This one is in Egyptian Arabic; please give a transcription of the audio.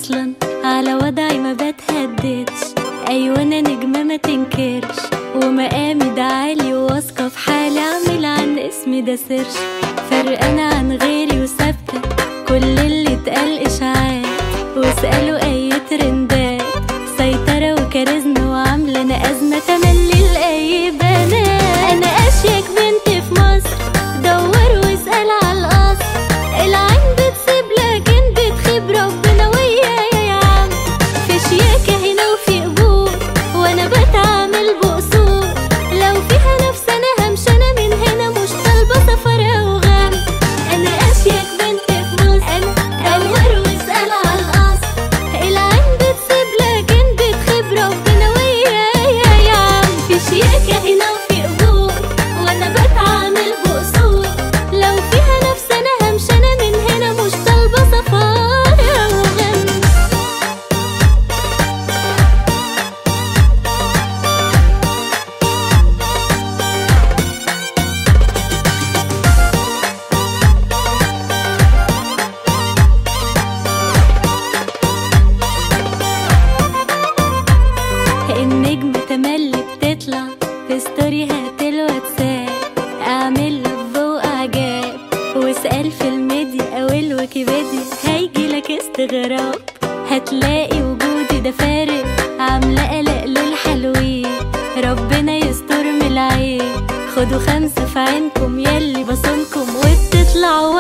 اصلا على وضعي ما بتهددش ايوه انا نجمه ما تنكرش ومقامي ده عالي وواثقه في حالي اعمل عن اسمي ده سيرش فرقانه عن غيري وثابته كل اللي اتقال اشاعات واسالوا اي ترندات سيطره وكاريزما وعامله انا ازمه تملي لاي بنات انا اشيك بنت في مصر دور واسال على الاصل العين بتسيب لكن بتخيب ربنا ويايا يا عم في شياكة هنا وفي قبول وانا بتعامل بأصول لو فيها نفس انا همشي انا من هنا مش طالبة سفر او غم انا اشيك بنت في مصر انا دور واسأل على الاصل العين بتسيب لكن بتخيب ربنا ويايا يا عم في شياكة هنا وفي قبول وانا بتعامل بأصول لو فيها نفس انا همشي انا من هنا مش طالبة سفر او غم النجم تملي بتطلع في ستوريهات الواتساب اعمل فوق اعجاب واسأل في الميديا او الويكيبيديا هيجيلك استغراب هتلاقي وجودي ده فارق عاملة قلق للحلوين ربنا يستر من العين خدوا خمسة في عينكم يلي بصونكم وبتطلعوا